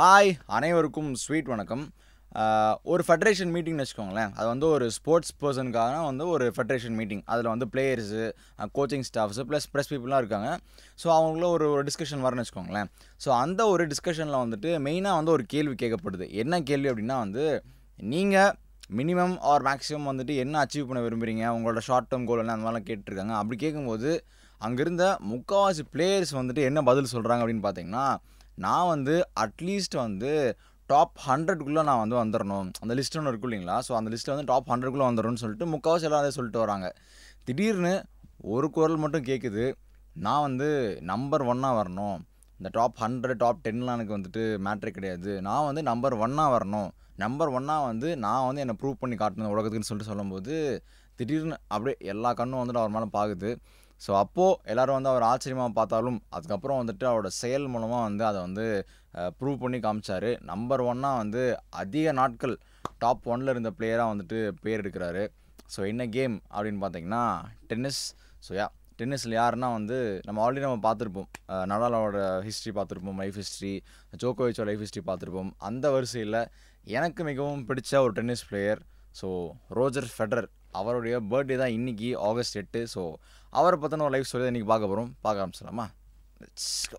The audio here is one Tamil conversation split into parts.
ஹாய் அனைவருக்கும் ஸ்வீட் வணக்கம் ஆஹ் ஒரு ஃபெடரேஷன் மீட்டிங்னு வச்சுக்கோங்களேன் அது வந்து ஒரு ஸ்போர்ட்ஸ் பர்சனுக்காக வந்து ஒரு ஃபெடரேஷன் மீட்டிங் அதில் வந்து players coaching staffs plus press பீப்புளாக இருக்காங்க ஸோ அவங்களுக்குள்ள ஒரு ஒரு டிஸ்கஷன் வரணும்னு வச்சுக்கோங்களேன் ஸோ அந்த ஒரு டிஸ்கஷனில் வந்துட்டு மெயினாக வந்து ஒரு கேள்வி கேட்கப்படுது என்ன கேள்வி அப்படின்னா வந்து நீங்கள் மினிமம் ஆர் மேக்ஸிமம் வந்துட்டு என்ன அச்சீவ் பண்ண விரும்புகிறீங்க உங்களோட ஷார்ட் டேர்ம் கோல் என்ன அந்த மாதிரிலாம் கேட்டிருக்காங்க அப்படி கேட்கும்போது அங்கிருந்த முக்கால்வாசி பிளேயர்ஸ் வந்துட்டு என்ன பதில் சொல்கிறாங்க அப்படின்னு பார்த்தீங்கன்னா நான் வந்து அட்லீஸ்ட் வந்து டாப் ஹண்ட்ரட்குள்ளே நான் வந்து வந்துடணும் அந்த லிஸ்ட் ஒன்று இருக்கும் இல்லைங்களா ஸோ அந்த லிஸ்ட்டில் வந்து டாப் ஹண்ட்ரட்குள்ளே வந்துடணும்னு சொல்லிட்டு முக்கால்வாசி எல்லாம் அதை சொல்லிட்டு வராங்க திடீர்னு ஒரு குரல் மட்டும் கேட்குது நான் வந்து நம்பர் ஒன்னாக வரணும் இந்த டாப் ஹண்ட்ரட் டாப் டென்லாம் எனக்கு வந்துட்டு மேட்ரே கிடையாது நான் வந்து நம்பர் ஒன்னாக வரணும் நம்பர் ஒன்னாக வந்து நான் வந்து என்னை ப்ரூவ் பண்ணி காட்டணும் உலகத்துக்குன்னு சொல்லிட்டு சொல்லும்போது திடீர்னு அப்படியே எல்லா கண்ணும் வந்துட்டு அவர் மேலே பார்க்குது ஸோ அப்போது எல்லோரும் வந்து அவர் ஆச்சரியமாக பார்த்தாலும் அதுக்கப்புறம் வந்துட்டு அவரோட செயல் மூலமாக வந்து அதை வந்து ப்ரூவ் பண்ணி காமிச்சார் நம்பர் ஒன்னாக வந்து அதிக நாட்கள் டாப் ஒன்ல இருந்த பிளேயராக வந்துட்டு பேர் எடுக்கிறாரு ஸோ என்ன கேம் அப்படின்னு பார்த்தீங்கன்னா டென்னிஸ் ஸோ யா டென்னிஸில் யாருன்னா வந்து நம்ம ஆல்ரெடி நம்ம பார்த்துருப்போம் அஹ் நடாலோட ஹிஸ்ட்ரி பார்த்துருப்போம் லைஃப் ஹிஸ்ட்ரி ஜோகோவிச்சோட லைஃப் ஹிஸ்ட்ரி பார்த்துருப்போம் அந்த வரிசையில் எனக்கு மிகவும் பிடிச்ச ஒரு tennis player so Roger Federer அவருடைய பர்த்டே தான் இன்னைக்கு ஆகஸ்ட் எட்டு ஸோ அவரை பற்றின ஒரு லைஃப் ஸ்டோரி தான் இன்றைக்கி பார்க்க போகிறோம் பார்க்க ஆரம்பிச்சிடலாமா Let's go.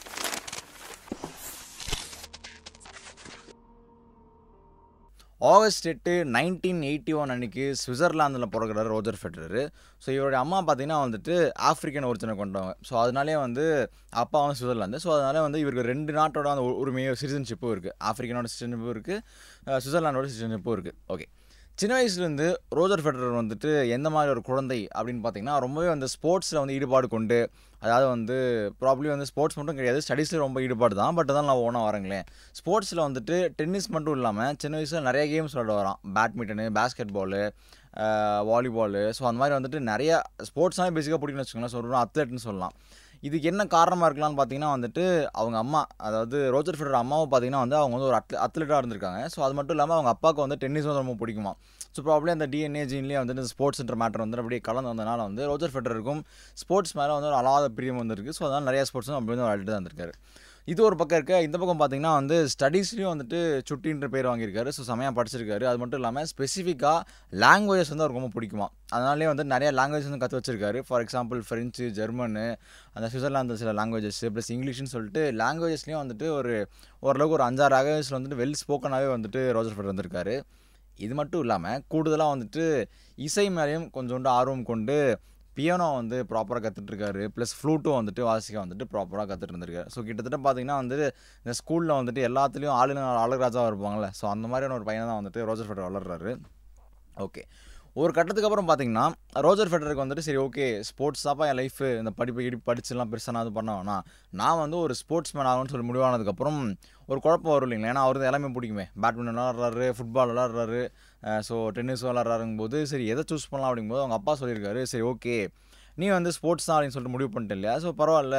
ஆகஸ்ட் எட்டு நைன்டீன் எயிட்டி ஒன் அன்னைக்கு சுவிட்சர்லாந்தில் பிறகுறாரு ரோஜர் ஃபெடரர் ஸோ இவருடைய அம்மா பார்த்தீங்கன்னா வந்துட்டு ஆஃப்ரிக்கன் ஒரிஜினை கொண்டவங்க ஸோ அதனாலே வந்து அப்பா வந்து சுவிட்சர்லாந்து ஸோ அதனால வந்து இவருக்கு ரெண்டு நாட்டோட அந்த உரிமையோ சிட்டிசன்ஷிப்பும் இருக்குது ஆஃப்ரிக்கனோட சிட்டிசன்ஷிப்பும் இருக்குது சுவிட்சர்லாண்டோட சிட்டிசன்ஷிப்பும் இருக்குது ஓகே சின்ன வயசுலேருந்து ரோஜர் ஃபெடரர் வந்துட்டு எந்த மாதிரி ஒரு குழந்தை அப்படின்னு பார்த்தீங்கன்னா ரொம்பவே வந்து ஸ்போர்ட்ஸில் வந்து ஈடுபாடு கொண்டு அதாவது வந்து ப்ராப்ளி வந்து ஸ்போர்ட்ஸ் மட்டும் கிடையாது ஸ்டடீஸில் ரொம்ப ஈடுபாடு தான் பட் தான் நான் ஓனாக வரங்களேன் ஸ்போர்ட்ஸில் வந்துட்டு டென்னிஸ் மட்டும் இல்லாமல் சின்ன வயசில் நிறைய கேம்ஸ் விளாட வரான் badminton basketball volleyball so அந்த மாதிரி வந்துட்டு நிறைய ஸ்போர்ட்ஸ்னால் பேசிக்காக பிடிக்கும்னு வச்சுக்கோங்களேன் ஸோ ஒரு அத்லெட்னு சொல்லலாம் இதுக்கு என்ன காரணமாக இருக்கலாம்னு பார்த்தீங்கன்னா வந்துட்டு அவங்க அம்மா அதாவது ரோஜர் ஃபெடர் அம்மாவை பார்த்தீங்கன்னா வந்து அவங்க வந்து ஒரு அத்ல அத்லெட்டாக இருந்திருக்காங்க ஸோ அது மட்டும் இல்லாமல் அவங்க அப்பாவுக்கு வந்து டென்னிஸ் வந்து ரொம்ப பிடிக்குமா ஸோ ப்ராப்ளம் அந்த டிஎன்ஏ ஜீன்லேயே வந்துட்டு ஸ்போர்ட்ஸ்ன்ற மேட்டர் வந்து அப்படியே கலந்து வந்தனால வந்து ரோஜர் ஃபெடருக்கும் ஸ்போர்ட்ஸ் மேலே வந்து ஒரு அலாத பிரியம் வந்திருக்கு ஸோ அதனால் நிறைய ஸ்போர்ட்ஸும் அப்படி வந்து விளையாட்டு தான் இருந்திருக்காரு இது ஒரு பக்கம் இருக்க இந்த பக்கம் பார்த்தீங்கன்னா வந்து ஸ்டடீஸ்லேயும் வந்துட்டு சுட்டின்ற பேர் வாங்கியிருக்காரு ஸோ செமையாக படிச்சிருக்காரு அது மட்டும் இல்லாமல் ஸ்பெசிஃபிக்காக லாங்குவேஜஸ் வந்து அவருக்கு ரொம்ப பிடிக்குமா அதனாலே வந்து நிறைய லாங்குவேஜ் வந்து கற்று வச்சிருக்காரு ஃபார் எக்ஸாம்பிள் ஃப்ரெஞ்சு ஜெர்மனு அந்த சுவிட்சர்லாந்து சில லாங்குவேஜஸ் ப்ளஸ் இங்கிலீஷ்னு சொல்லிட்டு லாங்குவேஜஸ்லேயும் வந்துட்டு ஒரு ஓரளவுக்கு ஒரு அஞ்சாறு லாங்குவேஜில் வந்துட்டு வெல் ஸ்போக்கனாகவே வந்துட்டு ரோஜர் ஃபெடர் வந்திருக்காரு இது மட்டும் இல்லாமல் கூடுதலாக வந்துட்டு இசை மேலேயும் கொஞ்சோண்டு ஆர்வம் கொண்டு பியானோ வந்து ப்ராப்பராக கற்றுட்ருக்காரு ப்ளஸ் ஃப்ளூட்டும் வந்துட்டு வாசிக்க வந்துட்டு ப்ராப்பராக கற்றுட்டு இருந்திருக்காரு ஸோ கிட்டத்தட்ட பார்த்தீங்கன்னா வந்துட்டு இந்த ஸ்கூலில் வந்துட்டு எல்லாத்துலேயும் ஆளுங்க அழகராஜாவாக இருப்பாங்கள்ல ஸோ அந்த மாதிரியான ஒரு பையனை தான் வந்துட்டு ரோஜர் ஃபெடர் வளர்றாரு ஓகே ஒரு கட்டத்துக்கு அப்புறம் பார்த்தீங்கன்னா ரோஜர் ஃபெடருக்கு வந்துட்டு சரி ஓகே ஸ்போர்ட்ஸ் தான்ப்பா என் லைஃப் இந்த படிப்பு இடி படிச்சுலாம் பெருசாக நான் இது பண்ண வேணாம் நான் வந்து ஒரு ஸ்போர்ட்ஸ் மேன் ஆகணும்னு சொல்லி முடிவானதுக்கப்புறம் ஒரு குழப்பம் வரும் இல்லைங்களா ஏன்னா அவருக்கு எல்லாமே பிடிக்குமே பேட்மிண்டன் விளாட்றாரு ஃபுட்பால் விளாட்றாரு ஸோ டென்னிஸ் விளாட்றாருங்கும் போது சரி எதை சூஸ் பண்ணலாம் அப்படிங்கும்போது அவங்க அப்பா சொல்லியிருக்காரு சரி ஓகே நீ வந்து ஸ்போர்ட்ஸ் தான் அப்படின்னு சொல்லிட்டு முடிவு பண்ணிட்டு இல்லையா ஸோ பரவாயில்ல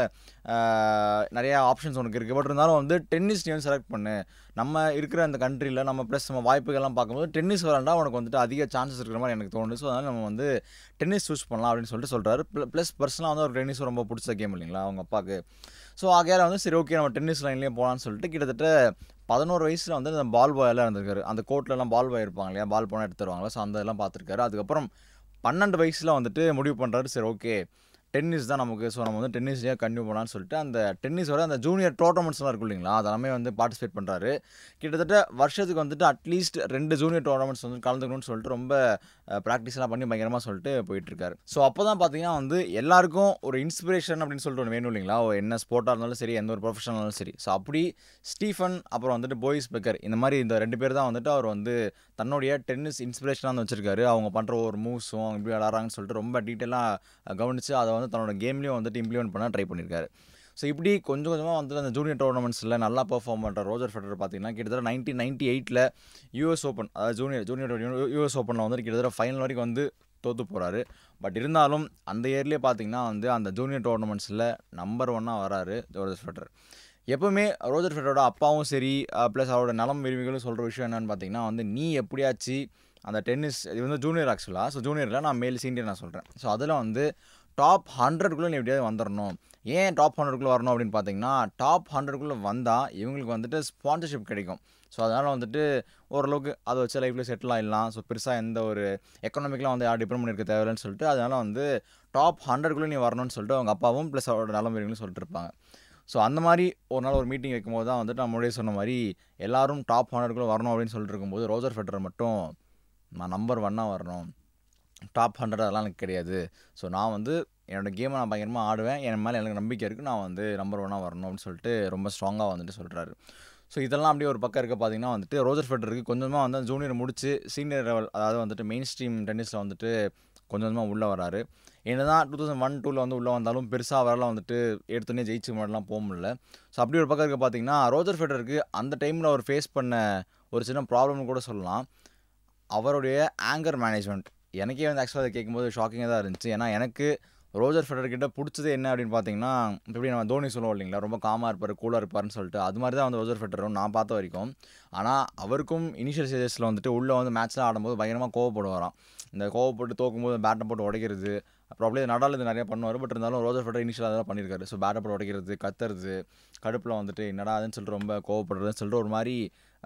நிறையா ஆப்ஷன்ஸ் உனக்கு இருக்குது பட் இருந்தாலும் வந்து டென்னிஸ் நீ வந்து செலக்ட் பண்ணு நம்ம இருக்கிற அந்த கண்ட்ரியில் நம்ம ப்ளஸ் நம்ம வாய்ப்புகள்லாம் பார்க்கும்போது டென்னிஸ் விளாண்டா உனக்கு வந்துட்டு அதிக சான்சஸ் இருக்கிற மாதிரி எனக்கு தோணுது ஸோ அதனால் நம்ம வந்து டென்னிஸ் சூஸ் பண்ணலாம் அப்படின்னு சொல்லிட்டு சொல்கிறாரு ப்ளஸ் பர்சனலாக வந்து ஒரு டென்னிஸ் ரொம்ப பிடிச்ச கேம் இல்லைங்களா அவங்க அப்பாவுக்கு ஸோ ஆகையால் வந்து சரி ஓகே நம்ம டென்னிஸ் லைன்லேயே போகலான்னு சொல்லிட்டு கிட்டத்தட்ட பதினோரு வயசில் வந்து அந்த பால் பாயெல்லாம் இருந்திருக்காரு அந்த கோர்ட்லலாம் பால் பாய் இருப்பாங்க இல்லையா பால் போனால் எடுத்து தருவாங்களா ஸோ அந்த இதெல்லாம் பார்த்துருக்காரு அதுக்கப்புறம் பன்னெண்டு வயசில் வந்துட்டு முடிவு பண்ணுறாரு சரி ஓகே டென்னிஸ் தான் நமக்கு ஸோ நம்ம வந்து டென்னிஸ்லேயே கன்டினியூ பண்ணலான்னு சொல்லிட்டு அந்த டென்னிஸோட அந்த ஜூனியர் டோர்னமெண்ட்ஸ்லாம் இருக்கும் இல்லைங்களா அதெல்லாமே வந்து பார்ட்டிசிபேட் பண்ணுறாரு கிட்டத்தட்ட வருஷத்துக்கு வந்துட்டு அட்லீஸ்ட் ரெண்டு ஜூனியர் டோர்னமெண்ட்ஸ் வந்து கலந்துக்கணும்னு சொல்லிட்டு ரொம்ப ப்ராக்டிஸ்லாம் பண்ணி பயங்கரமாக சொல்லிட்டு போயிட்டுருக்காரு ஸோ அப்போ தான் பார்த்தீங்கன்னா வந்து எல்லாருக்கும் ஒரு இன்ஸ்பிரேஷன் அப்படின்னு சொல்லிட்டு ஒன்று வேணும் இல்லைங்களா என்ன ஸ்போர்ட்டாக இருந்தாலும் சரி எந்த ஒரு ப்ரொஃபஷனலும் சரி ஸோ அப்படி ஸ்டீஃபன் அப்புறம் வந்துட்டு போய்ஸ் பெக்கர் இந்த மாதிரி இந்த ரெண்டு பேர் தான் வந்துட்டு அவர் வந்து தன்னுடைய டென்னிஸ் இன்ஸ்பிரேஷனாக வந்து வச்சிருக்காரு அவங்க பண்ணுற ஒரு மூவ்ஸும் அவங்க எப்படி விளாட்றாங்கன்னு சொல்லிட்டு ரொம்ப டீட்டெயிலாக கவனித்து அதை வந்து தன்னோட கேம்லேயும் வந்துட்டு இம்ப்ளிமெண்ட் பண்ண ட்ரை பண்ணியிருக்காரு ஸோ இப்படி கொஞ்சம் கொஞ்சமாக வந்துட்டு அந்த ஜூனியர் டோர்னமெண்ட்ஸில் நல்லா பெர்ஃபார்ம் பண்ணுற ரோஜர் ஃபெடர் பார்த்தீங்கன்னா கிட்டத்தட்ட நைன்டீன் நைன்ட்டி எயிட்டில் யூஎஸ் ஓப்பன் அதாவது ஜூனியர் ஜூனியர் யூஎஸ் ஓப்பனில் வந்துட்டு கிட்டத்தட்ட ஃபைனல் வரைக்கும் வந்து தோற்று போகிறாரு பட் இருந்தாலும் அந்த இயர்லேயே பார்த்தீங்கன்னா வந்து அந்த ஜூனியர் டோர்னமெண்ட்ஸில் நம்பர் ஒன்னாக வராரு ரோஜர் ஃபெடர் எப்போவுமே ரோஜர் ஃபெடரோட அப்பாவும் சரி ப்ளஸ் அவரோட நலம் விரும்பிகளும் சொல்கிற விஷயம் என்னென்னு பார்த்தீங்கன்னா வந்து நீ எப்படியாச்சு அந்த டென்னிஸ் இது வந்து ஜூனியர் ஆக்சுவலாக ஸோ ஜூனியரில் நான் மேல் சீனியர் நான் சொல்கிறேன் ஸோ அதில் வந்து டாப் ஹண்ட்ரட்குள்ளே நீ எப்படியாவது வந்துடணும் ஏன் டாப் ஹண்ட்ரட்குள்ளே வரணும் அப்படின்னு பார்த்தீங்கன்னா டாப் ஹண்ட்ரட்குள்ளே வந்தால் இவங்களுக்கு வந்துட்டு ஸ்பான்சர்ஷிப் கிடைக்கும் ஸோ அதனால் வந்துட்டு ஓரளவுக்கு அதை வச்சு லைஃப்பில் செட்டில் ஆகிடலாம் ஸோ பெருசாக எந்த ஒரு எக்கனாமிக்கெலாம் வந்து யார் டிபெண்ட் பண்ணியிருக்க தேவையில்லைன்னு சொல்லிட்டு அதனால் வந்து டாப் ஹண்ட்ரட்குள்ளே நீ வரணும்னு சொல்லிட்டு அவங்க அப்பாவும் ப்ளஸ் அவரோட நலமுறைகளும் சொல்லிட்டு இருப்பாங்க ஸோ அந்த மாதிரி ஒரு நாள் ஒரு மீட்டிங் வைக்கும்போது தான் வந்துட்டு நான் முன்னாடியே சொன்ன மாதிரி எல்லாரும் டாப் ஹண்ட்ரட்குள்ளே வரணும் அப்படின்னு சொல்லிட்டு இருக்கும்போது ரோஜர் ஃபெட்டர் மட்டும் நான் நம்பர் ஒன்னாக வரணும் டாப் ஹண்ட்ரட் அதெல்லாம் எனக்கு கிடையாது ஸோ நான் வந்து என்னோடய கேமை நான் பயங்கரமாக ஆடுவேன் என் மேலே எனக்கு நம்பிக்கை இருக்குது நான் வந்து நம்பர் ஒன்னாக வரணும் அப்படின்னு சொல்லிட்டு ரொம்ப ஸ்ட்ராங்காக வந்துட்டு சொல்கிறாரு ஸோ இதெல்லாம் அப்படியே ஒரு பக்கம் இருக்க பார்த்தீங்கன்னா வந்துட்டு ரோஜர் ஃபெட்டருக்கு கொஞ்சமாக வந்து ஜூனியர் முடிச்சு சீனியர் லெவல் அதாவது வந்துட்டு மெயின் ஸ்ட்ரீம் டென்னிஸில் வந்துட்டு கொஞ்சம் கொஞ்சமாக உள்ளே வராரு என்ன தான் டூ தௌசண்ட் ஒன் டூவில் வந்து உள்ளே வந்தாலும் பெருசாக வரலாம் வந்துட்டு எடுத்தோடனே ஜெயிச்சு மாதிரிலாம் போக முடியல ஸோ அப்படி ஒரு பக்கம் இருக்க பார்த்தீங்கன்னா ரோஜர் ஃபெட்டருக்கு அந்த டைமில் அவர் ஃபேஸ் பண்ண ஒரு சின்ன ப்ராப்ளம்னு கூட சொல்லலாம் அவருடைய ஆங்கர் மேனேஜ்மெண்ட் எனக்கே வந்து ஆக்சுவலாக அதை கேட்கும்போது ஷாக்கிங்காக தான் இருந்துச்சு ஏன்னா எனக்கு ரோஜர் ஃபெடர் கிட்ட பிடிச்சது என்ன அப்படின்னு பார்த்தீங்கன்னா எப்படி நம்ம தோனி சொல்லுவோம் இல்லைங்களா ரொம்ப காமாக இருப்பார் கூலாக இருப்பார்னு சொல்லிட்டு அது மாதிரி தான் வந்து ரோஜர் ஃபெடரும் நான் பார்த்த வரைக்கும் ஆனால் அவருக்கும் இனிஷியல் ஸ்டேஜஸில் வந்துட்டு உள்ளே வந்து மேட்ச்லாம் ஆடும்போது பயங்கரமாக கோவப்படுவாராம் இந்த கோவப்பட்டு தோக்கும்போது பேட்டை போட்டு உடைக்கிறது அப்புறம் அப்படியே நடால் இது நிறைய பண்ணுவார் பட் இருந்தாலும் ரோஜர் ஃபெடர் இனிஷியலாக தான் பண்ணியிருக்காரு ஸோ பேட்டை போட்டு உடைக்கிறது கத்துறது கடுப்பில் வந்துட்டு என்னடா அதுன்னு சொல்லிட்டு ரொம்ப கோவப்படுறதுன்னு சொல்லிட்டு ஒரு மாதிரி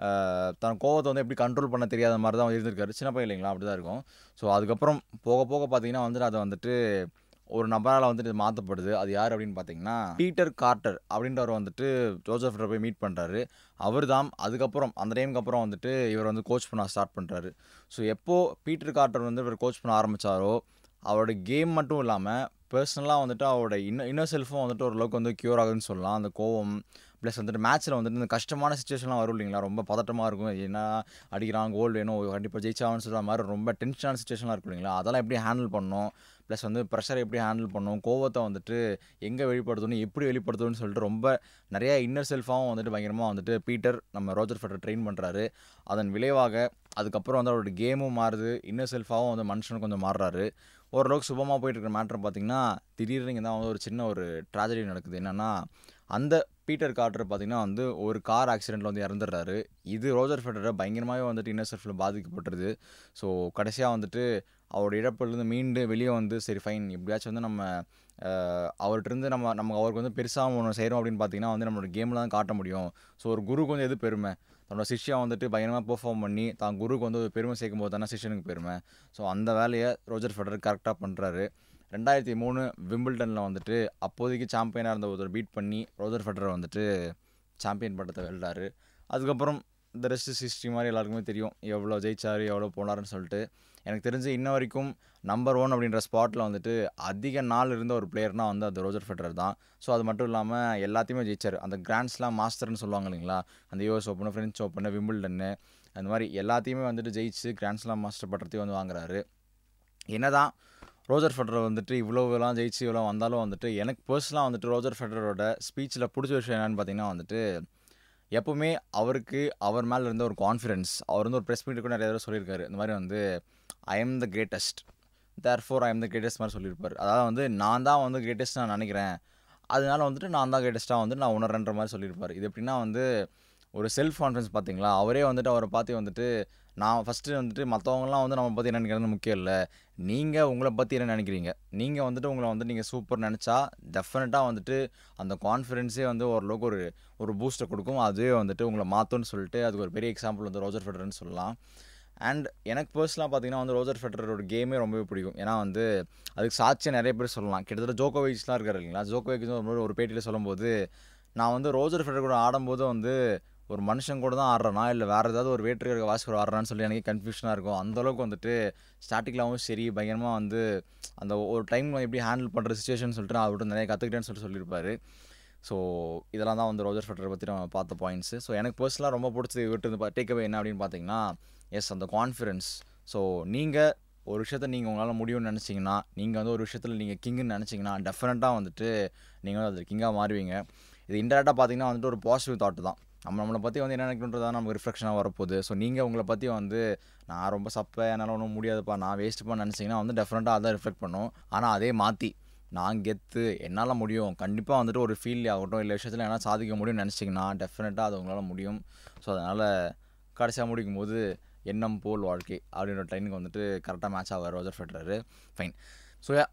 தன் கோவத்தை வந்து எப்படி கண்ட்ரோல் பண்ண தெரியாத மாதிரி தான் இருந்திருக்காரு சின்ன பையன் இல்லைங்களா அப்படி தான் இருக்கும் ஸோ அதுக்கப்புறம் போக போக பார்த்தீங்கன்னா வந்துட்டு அதை வந்துட்டு ஒரு நபரால் வந்துட்டு இது மாற்றப்படுது அது யார் அப்படின்னு பார்த்தீங்கன்னா பீட்டர் கார்ட்டர் அப்படின்றவர் வந்துட்டு ஜோசப் போய் மீட் பண்ணுறாரு அவர் தான் அதுக்கப்புறம் அந்த டைமுக்கு அப்புறம் வந்துட்டு இவர் வந்து கோச் பண்ண ஸ்டார்ட் பண்ணுறாரு ஸோ எப்போது பீட்டர் கார்ட்டர் வந்து இவர் கோச் பண்ண ஆரம்பித்தாரோ அவரோட கேம் மட்டும் இல்லாமல் பர்சனலாக வந்துட்டு அவரோட இன்ன இன்னர் செல்ஃபும் வந்துட்டு ஓரளவுக்கு வந்து க்யூர் ஆகுதுன்னு சொல்லலாம் அந்த கோவம் ப்ளஸ் வந்துட்டு மேட்ச்சில் வந்துட்டு இந்த கஷ்டமான சுச்சுவேஷன்லாம் வரும் இல்லைங்களா ரொம்ப பதட்டமாக இருக்கும் என்ன அடிக்கிறான் கோல் வேணும் கண்டிப்பாக ஜெயிச்சாகனு சொல்கிற மாதிரி ரொம்ப டென்ஷனான சுச்சுவேஷன்லாம் இருக்கும் இல்லைங்களா அதெல்லாம் எப்படி ஹேண்டில் பண்ணணும் ப்ளஸ் வந்து ப்ரெஷரை எப்படி ஹேண்டில் பண்ணணும் கோவத்தை வந்துட்டு எங்கே வெளிப்படுத்தணும் எப்படி வெளிப்படுத்தணும்னு சொல்லிட்டு ரொம்ப நிறைய இன்னர் செல்ஃபாகவும் வந்துட்டு பயங்கரமாக வந்துட்டு பீட்டர் நம்ம ரோஜர் ஃபெட்டர் ட்ரெயின் பண்ணுறாரு அதன் விளைவாக அதுக்கப்புறம் வந்து அவரோட கேமும் மாறுது இன்னர் செல்ஃபாகவும் வந்து மனுஷனும் கொஞ்சம் மாறுறாரு ஓரளவுக்கு சுபமாக போயிட்டு இருக்கிற மேட்ரு பார்த்தீங்கன்னா திடீர்னு இங்கே தான் வந்து ஒரு சின்ன ஒரு ட்ராஜடி நடக்குது என்னென்னா அந்த பீட்டர் கார்ட்டர் பார்த்திங்கன்னா வந்து ஒரு கார் ஆக்சிடெண்ட்டில் வந்து இறந்துடுறாரு இது ரோஜர் ஃபெடரை பயங்கரமாகவே வந்துட்டு இன்னர் செல்ஃபில் பாதிக்கப்பட்டுருது ஸோ கடைசியாக வந்துட்டு அவரோட இழப்புலேருந்து மீண்டு வெளியே வந்து சரி ஃபைன் எப்படியாச்சும் வந்து நம்ம அவர்கிட்டருந்து நம்ம நம்ம அவருக்கு வந்து பெருசாக ஒன்று செய்கிறோம் அப்படின்னு பார்த்தீங்கன்னா வந்து நம்மளோட கேமில் தான் காட்ட முடியும் ஸோ ஒரு குருக்கு வந்து எது பெருமை தன்னோட சிஷ்யா வந்துட்டு பயங்கரமாக பெர்ஃபார்ம் பண்ணி தான் குருக்கு வந்து ஒரு பெருமை சேர்க்கும் போது தானே சிஷ்யனுக்கு பெருமை ஸோ அந்த வேலையை ரோஜர் ஃபெடர் கரெக்டாக பண்ணுறாரு ரெண்டாயிரத்தி மூணு விம்பிள்டனில் வந்துட்டு அப்போதைக்கு சாம்பியனாக இருந்த ஒருத்தர் பீட் பண்ணி ரோஜர் ஃபெடரர் வந்துட்டு சாம்பியன் பட்டத்தை வெல்றாரு அதுக்கப்புறம் இந்த ரெஸ்ட் ஹிஸ்ட்ரி மாதிரி எல்லாருக்குமே தெரியும் எவ்வளோ ஜெயிச்சார் எவ்வளோ போனாருன்னு சொல்லிட்டு எனக்கு தெரிஞ்சு இன்ன வரைக்கும் நம்பர் ஒன் அப்படின்ற ஸ்பாட்டில் வந்துட்டு அதிக நாள் இருந்த ஒரு பிளேயர்னால் வந்து அது ரோஜர் ஃபெடரர் தான் ஸோ அது மட்டும் இல்லாமல் எல்லாத்தையுமே ஜெயிச்சார் அந்த கிராண்ட்ஸ்லாம் மாஸ்டர்னு சொல்லுவாங்க இல்லைங்களா அந்த யூஎஸ் ஓப்பனு ஃப்ரெஞ்ச் ஓப்பனு விம்பிள்டன்னு அந்த மாதிரி எல்லாத்தையுமே வந்துட்டு ஜெயிச்சு கிராண்ட்ஸ்லாம் மாஸ்டர் பட்டத்தையும் வந்து வாங்குறாரு என்ன தான் ரோஜர் ஃபெடரர் வந்துட்டு இவ்வளோலாம் ஜெயிச்சு இவ்வளோ வந்தாலும் வந்துட்டு எனக்கு பர்சனலாக வந்துட்டு ரோஜர் ஃபெடரோட ஸ்பீச்சில் பிடிச்ச விஷயம் என்னென்னு பார்த்தீங்கன்னா வந்துட்டு எப்போவுமே அவருக்கு அவர் மேலே இருந்த ஒரு கான்ஃபிடென்ஸ் அவர் வந்து ஒரு ப்ரெஸ் மீட் கூட நிறைய தடவை சொல்லியிருக்காரு இந்த மாதிரி வந்து I am the greatest therefore I am the greatest மாதிரி சொல்லியிருப்பார் அதாவது வந்து நான் தான் வந்து கிரேட்டஸ்ட் நான் நினைக்கிறேன் அதனால வந்துட்டு நான் தான் கிரேட்டஸ்ட்டாக வந்து நான் உணர்றன்ற மாதிரி சொல்லியிருப்பார் இது எப்படின்னா வந்து ஒரு செல்ஃப் கான்ஃபிடன்ஸ் பார்த்தீங்களா அவரே வந்துட்டு அவரை பார்த்து வந்துட்டு நான் ஃபஸ்ட்டு வந்துட்டு மற்றவங்களாம் வந்து நம்ம பற்றி என்ன நினைக்கிறது முக்கியம் இல்லை நீங்கள் உங்களை பற்றி என்ன நினைக்கிறீங்க நீங்கள் வந்துட்டு உங்களை வந்து நீங்கள் சூப்பர் நினச்சா டெஃபினட்டாக வந்துட்டு அந்த கான்ஃபிடென்ஸே வந்து ஓரளவுக்கு ஒரு ஒரு பூஸ்ட்டை கொடுக்கும் அதுவே வந்துட்டு உங்களை மாற்றும்னு சொல்லிட்டு அதுக்கு ஒரு பெரிய எக்ஸாம்பிள் வந்து ரோஜர் ஃபெடர்னு சொல்லலாம் அண்ட் எனக்கு பர்சனலாக பார்த்தீங்கன்னா வந்து ரோஜர் ஃபெடரோட கேமே ரொம்பவே பிடிக்கும் ஏன்னா வந்து அதுக்கு சாட்சியாக நிறைய பேர் சொல்லலாம் கிட்டத்தட்ட ஜோகோவிச்லாம் இருக்காரு இல்லைங்களா ஜோகோவிச் ஒரு பேட்டியில் சொல்லும்போது நான் வந்து ரோஜர் ஃபெடர் கூட ஆடும்போது வந்து ஒரு மனுஷன் கூட தான் ஆடுறேனா இல்லை வேறு ஏதாவது ஒரு வேற்று இருக்க வாசிக்கிற ஆடுறான்னு சொல்லி எனக்கு கன்ஃபியூஷனாக இருக்கும் அந்தளவுக்கு வந்துட்டு ஸ்டார்டிங்லாகவும் சரி பயங்கரமாக வந்து அந்த ஒரு டைம் எப்படி ஹேண்டில் பண்ணுற சுச்சுவேஷன் சொல்லிட்டு நான் அவர்கிட்ட நிறைய கற்றுக்கிட்டேன்னு சொல்லிட்டு சொல்லியிருப்பாரு ஸோ இதெல்லாம் தான் வந்து ரோஜர் ஃபெட்டரை பற்றி நம்ம பார்த்த பாயிண்ட்ஸு ஸோ எனக்கு பர்சனலாக ரொம்ப பிடிச்சது இவர்கிட்ட டேக்அவே என்ன அப்படின்னு பார்த்தீங்கன்னா எஸ் அந்த கான்ஃபிடன்ஸ் ஸோ நீங்கள் ஒரு விஷயத்த நீங்கள் உங்களால் முடியும்னு நினச்சிங்கன்னா நீங்கள் வந்து ஒரு விஷயத்தில் நீங்கள் கிங்குன்னு நினச்சிங்கன்னா டெஃபினட்டாக வந்துட்டு நீங்கள் வந்து அது கிங்காக மாறுவீங்க இது இன்டெரக்டாக பார்த்தீங்கன்னா வந்துட்டு ஒரு பாசிட்டிவ் தாட்டு தான் நம்ம நம்மளை பற்றி வந்து என்ன நினைக்கணுன்றதா நமக்கு ரிஃப்ளெக்ஷனாக வரப்போகுது ஸோ நீங்கள் உங்களை பற்றி வந்து நான் ரொம்ப சப்பை என்னால் ஒன்றும் முடியாதுப்பா நான் வேஸ்ட்டுப்பா நினச்சிங்கன்னா வந்து டெஃபினட்டாக அதான் ரிஃப்ளெக்ட் பண்ணும் ஆனால் அதே மாற்றி நான் கெத்து என்னால் முடியும் கண்டிப்பாக வந்துட்டு ஒரு ஃபீல்ட் ஆகட்டும் இல்லை விஷயத்தில் என்னால் சாதிக்க முடியும்னு நினச்சிங்கன்னா டெஃபினட்டாக அது உங்களால் முடியும் ஸோ அதனால் கடைசியாக முடிக்கும் போது எண்ணம் போல் வாழ்க்கை அப்படின்ற ட்ரெயினுக்கு வந்துட்டு கரெக்டாக மேட்ச் ஆவார் Roger Federer fine so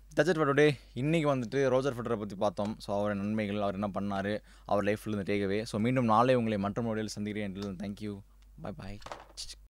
that's it today இன்றைக்கி வந்துட்டு ரோஜர் ஃபெடரை பற்றி பார்த்தோம் ஸோ அவரோட நன்மைகள் அவர் என்ன பண்ணார் அவர் லைஃப்பில் இருந்து டேக்அவே ஸோ மீண்டும் நாளை உங்களை மற்ற மொழியில் சந்திக்கிறேன் தேங்க்யூ பை பாய்